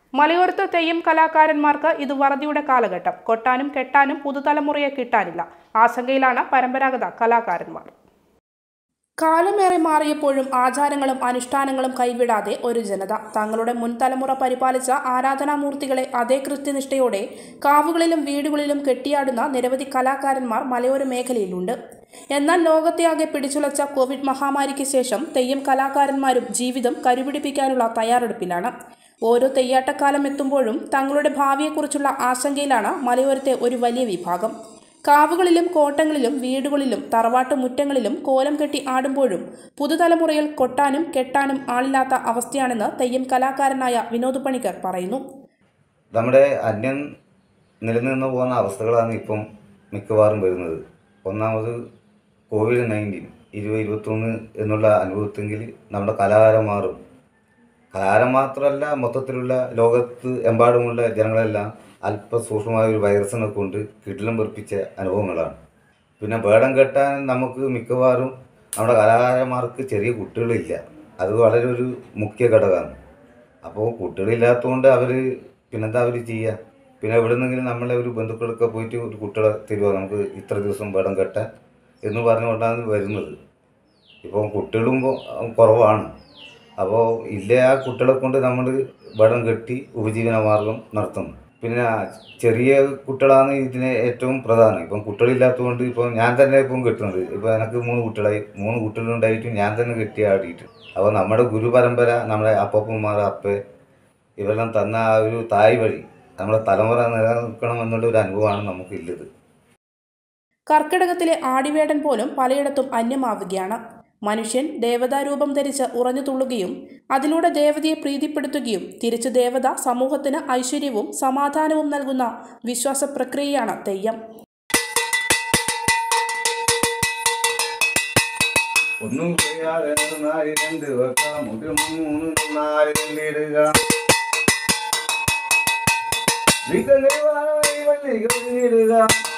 മലയോരത്ത് തെയ്യം കലാകാരന്മാർക്ക് ഇത് വറുതിയുടെ കാലഘട്ടം കൊട്ടാനും കെട്ടാനും പുതുതലമുറയെ കിട്ടാനില്ല ആശങ്കയിലാണ് പരമ്പരാഗത കലാകാരന്മാർ കാലമേറെ മാറിയപ്പോഴും ആചാരങ്ങളും അനുഷ്ഠാനങ്ങളും കൈവിടാതെ ഒരു ജനത തങ്ങളുടെ മുൻ തലമുറ പരിപാലിച്ച ആരാധനാമൂർത്തികളെ അതേ കൃത്യനിഷ്ഠയോടെ കാവുകളിലും വീടുകളിലും കെട്ടിയാടുന്ന നിരവധി കലാകാരന്മാർ മലയോര മേഖലയിലുണ്ട് എന്നാൽ ലോകത്തെയാകെ പിടിച്ചുലച്ച കോവിഡ് മഹാമാരിക്ക് ശേഷം തെയ്യം കലാകാരന്മാരും ജീവിതം കരുപിടിപ്പിക്കാനുള്ള തയ്യാറെടുപ്പിലാണ് ഓരോ തെയ്യാട്ടക്കാലം എത്തുമ്പോഴും തങ്ങളുടെ ഭാവിയെക്കുറിച്ചുള്ള ആശങ്കയിലാണ് മലയോരത്തെ ഒരു വലിയ വിഭാഗം കാവുകളിലും കോട്ടങ്ങളിലും വീടുകളിലും തറവാട്ട് മുറ്റങ്ങളിലും കോലം കെട്ടി ആടുമ്പോഴും പുതുതലമുറയിൽ കൊട്ടാനും കെട്ടാനും ആളില്ലാത്ത അവസ്ഥയാണെന്ന് തെയ്യം കലാകാരനായ വിനോദ് പണിക്കർ പറയുന്നു നമ്മുടെ അന്യം നിലനിന്ന് പോകുന്ന അവസ്ഥകളാണ് ഇപ്പം മിക്കവാറും വരുന്നത് ഒന്നാമത് കോവിഡ് നയൻറ്റീൻ ഇരുപത് ഇരുപത്തൊന്ന് എന്നുള്ള അനുഭവത്തെങ്കിൽ നമ്മുടെ കലാകാരന്മാരും കലാകാരൻ മാത്രമല്ല മൊത്തത്തിലുള്ള ലോകത്ത് എമ്പാടുമുള്ള ജനങ്ങളെല്ലാം അല്പ സൂക്ഷ്മമായ ഒരു വൈറസിനെ കൊണ്ട് കിടിലം വെറുപ്പിച്ച അനുഭവങ്ങളാണ് പിന്നെ വേടം കെട്ടാൻ നമുക്ക് മിക്കവാറും നമ്മുടെ കലാകാരന്മാർക്ക് ചെറിയ കുട്ടികളില്ല അത് വളരെ ഒരു മുഖ്യ ഘടകമാണ് അപ്പോൾ കുട്ടികളില്ലാത്തതുകൊണ്ട് അവർ പിന്നെന്താ അവർ ചെയ്യുക പിന്നെ എവിടെ നിന്നെങ്കിലും നമ്മളെ ഒരു ബന്ധുക്കളൊക്കെ പോയിട്ട് ഒരു കുട്ടികളെ തരുമോ നമുക്ക് ഇത്ര ദിവസം വേടം കെട്ടാൻ എന്ന് പറഞ്ഞുകൊണ്ടാണ് വരുന്നത് ഇപ്പോൾ കുട്ടികളും കൊ- കുറവാണ് അപ്പോൾ ഇല്ല ആ കുട്ടികളെ കൊണ്ട് നമ്മൾ വേടം കെട്ടി ഉപജീവന മാർഗം നടത്തുന്നു പിന്നെ ചെറിയ കുട്ടികളാണ് ഇതിന് ഏറ്റവും പ്രധാനം ഇപ്പം കുട്ടികളില്ലാത്തതുകൊണ്ട് ഇപ്പം ഞാൻ തന്നെ ഇപ്പം കെട്ടുന്നത് ഇപ്പം എനിക്ക് മൂന്ന് കുട്ടികളായി മൂന്ന് കുട്ടികളുണ്ടായിട്ടും ഞാൻ തന്നെ കെട്ടി ആടിയിട്ട് അപ്പോൾ നമ്മുടെ ഗുരുപരമ്പര നമ്മുടെ അപ്പപ്പന്മാർ അപ്പ ഇവരെല്ലാം തന്ന ആ ഒരു തായ് വഴി നമ്മുടെ തലമുറ നിലനിൽക്കണം എന്നുള്ള ഒരു അനുഭവമാണ് നമുക്കുള്ളത് കർക്കിടകത്തിലെ ആടിവേടൻ പോലും പലയിടത്തും അന്യമാവുകയാണ് മനുഷ്യൻ ദേവതാരൂപം ധരിച്ച് ഉറഞ്ഞു തുള്ളുകയും അതിലൂടെ ദേവതയെ പ്രീതിപ്പെടുത്തുകയും തിരിച്ച് ദേവത സമൂഹത്തിന് ഐശ്വര്യവും സമാധാനവും നൽകുന്ന വിശ്വാസ പ്രക്രിയയാണ് തെയ്യം ഒന്നും ചെയ്യാതെ നാല് രണ്ട് വെക്കാം ഒരു മൂന്ന് നാല് രണ്ടിടുക ഇടുക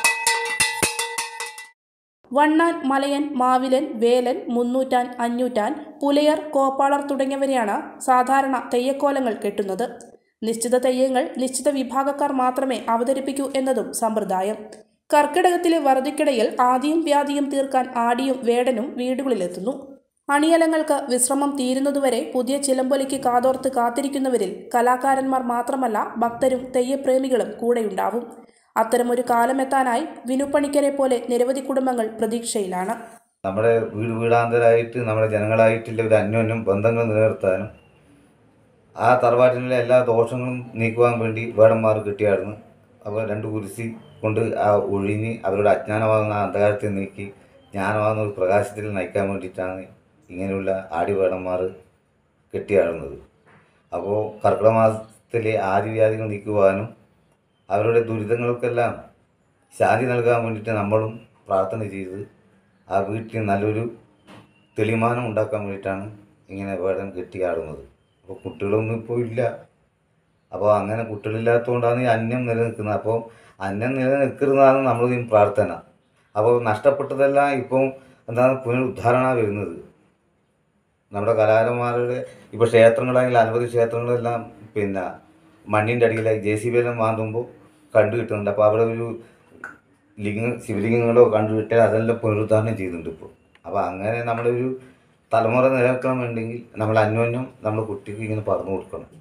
വണ്ണാൻ മലയൻ മാവിലൻ വേലൻ മുന്നൂറ്റാൻ അഞ്ഞൂറ്റാൻ പുലയർ കോപ്പാളർ തുടങ്ങിയവരെയാണ് സാധാരണ തെയ്യക്കോലങ്ങൾ കെട്ടുന്നത് നിശ്ചിത തെയ്യങ്ങൾ നിശ്ചിത വിഭാഗക്കാർ മാത്രമേ അവതരിപ്പിക്കൂ എന്നതും സമ്പ്രദായം കർക്കിടകത്തിലെ വറുതിക്കിടയിൽ ആദിയും വ്യാധിയും തീർക്കാൻ ആടിയും വേടനും വീടുകളിലെത്തുന്നു അണിയലങ്ങൾക്ക് വിശ്രമം തീരുന്നതുവരെ പുതിയ ചിലമ്പൊലിക്ക് കാതോർത്ത് കാത്തിരിക്കുന്നവരിൽ കലാകാരന്മാർ മാത്രമല്ല ഭക്തരും തെയ്യപ്രേമികളും കൂടെയുണ്ടാവും അത്തരമൊരു കാലമെത്താനായി വിനുപണിക്കരെ പോലെ നിരവധി കുടുംബങ്ങൾ പ്രതീക്ഷയിലാണ് നമ്മുടെ വീട് വീടാന്തരായിട്ട് നമ്മുടെ ജനങ്ങളായിട്ടുള്ള ഒരു അന്യോന്യം ബന്ധങ്ങൾ നിലനിർത്താനും ആ തറവാട്ടിലെ എല്ലാ ദോഷങ്ങളും നീക്കുവാൻ വേണ്ടി വേടന്മാർ കിട്ടിയായിരുന്നു അപ്പോൾ രണ്ട് കുരിശി കൊണ്ട് ആ ഒഴിഞ്ഞ് അവരുടെ അജ്ഞാനമാകുന്ന ആ അന്ധകാരത്തെ നീക്കി ജ്ഞാനമാകുന്ന ഒരു പ്രകാശത്തിൽ നയിക്കാൻ വേണ്ടിയിട്ടാണ് ഇങ്ങനെയുള്ള ആടിവേടന്മാർ കെട്ടിയാടുന്നത് അപ്പോൾ കർക്കിടക മാസത്തിലെ ആദിവ്യാധികൾ നീക്കുവാനും അവരുടെ ദുരിതങ്ങൾക്കെല്ലാം ശാന്തി നൽകാൻ വേണ്ടിയിട്ട് നമ്മളും പ്രാർത്ഥന ചെയ്ത് ആ വീട്ടിൽ നല്ലൊരു തെളിമാനം ഉണ്ടാക്കാൻ വേണ്ടിയിട്ടാണ് ഇങ്ങനെ വേടം കെട്ടിയാടുന്നത് അപ്പോൾ കുട്ടികളൊന്നും ഇപ്പോൾ ഇല്ല അപ്പോൾ അങ്ങനെ കുട്ടികളില്ലാത്തതുകൊണ്ടാണ് ഈ അന്യം നിലനിൽക്കുന്നത് അപ്പോൾ അന്യം നിലനിൽക്കുന്നതാണ് നമ്മളുടെയും പ്രാർത്ഥന അപ്പോൾ നഷ്ടപ്പെട്ടതെല്ലാം ഇപ്പം എന്താണ് പുനരുദ്ധാരണ വരുന്നത് നമ്മുടെ കലാകാരന്മാരുടെ ഇപ്പോൾ ക്ഷേത്രങ്ങളാണെങ്കിൽ അനവധി ക്ഷേത്രങ്ങളെല്ലാം പിന്നെ മണ്ണിൻ്റെ അടിയിലായി ജെ സി ബി എല്ലാം മാന്തുമ്പോൾ കണ്ടു കിട്ടുന്നുണ്ട് അപ്പോൾ അവിടെ ഒരു ലിംഗ ശിവലിംഗങ്ങളോ കണ്ടു കിട്ടിയാൽ അതെല്ലാം പുനരുദ്ധാരണം ചെയ്യുന്നുണ്ട് ഇപ്പോൾ അപ്പോൾ അങ്ങനെ നമ്മുടെ ഒരു തലമുറ നിലനിൽക്കണം വേണ്ടെങ്കിൽ നമ്മൾ അന്യോന്യം നമ്മുടെ കുട്ടിക്ക് ഇങ്ങനെ പറഞ്ഞു കൊടുക്കണം